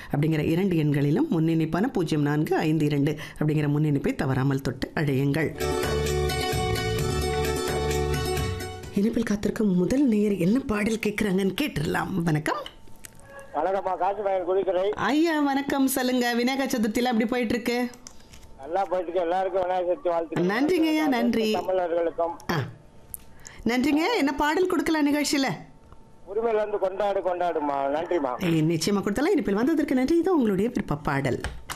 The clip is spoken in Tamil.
அப்படிங்கிற இரண்டு எண்களிலும் முன்னிணைப்பான பூஜ்ஜியம் நான்கு ஐந்து இரண்டு அப்படிங்கிற முன்னிணைப்பை தவறாமல் தொட்டு அழையுங்கள் இனிப்பில் காத்திருக்கும் முதல் நேயர் என்ன பாடல் கேட்குறாங்கன்னு கேட்டுடலாம் வணக்கம் வணக்கம்மா காசு பையன் குடிக்கரை ஐயா வணக்கம் சொல்லுங்க விநாயகர் சதுர்த்தியில் அப்படி போயிட்டு இருக்கு நல்லா போயிட்டு இருக்கு. எல்லாருக்கும் விநாயகர் சதுர்த்தி வாழ்த்து நன்றிங்க ஐயா நன்றி தமிழர்களுக்கும் ஆ நன்றிங்க என்ன பாடல் கொடுக்கலாம் நிகழ்ச்சியில் உரிமையில இருந்து கொண்டாடு கொண்டாடுமா நன்றிமா நிச்சயமாக கொடுத்தலாம் இனிப்பில் வந்ததற்கு நன்றி இது உங்களுடைய விருப்ப பாடல்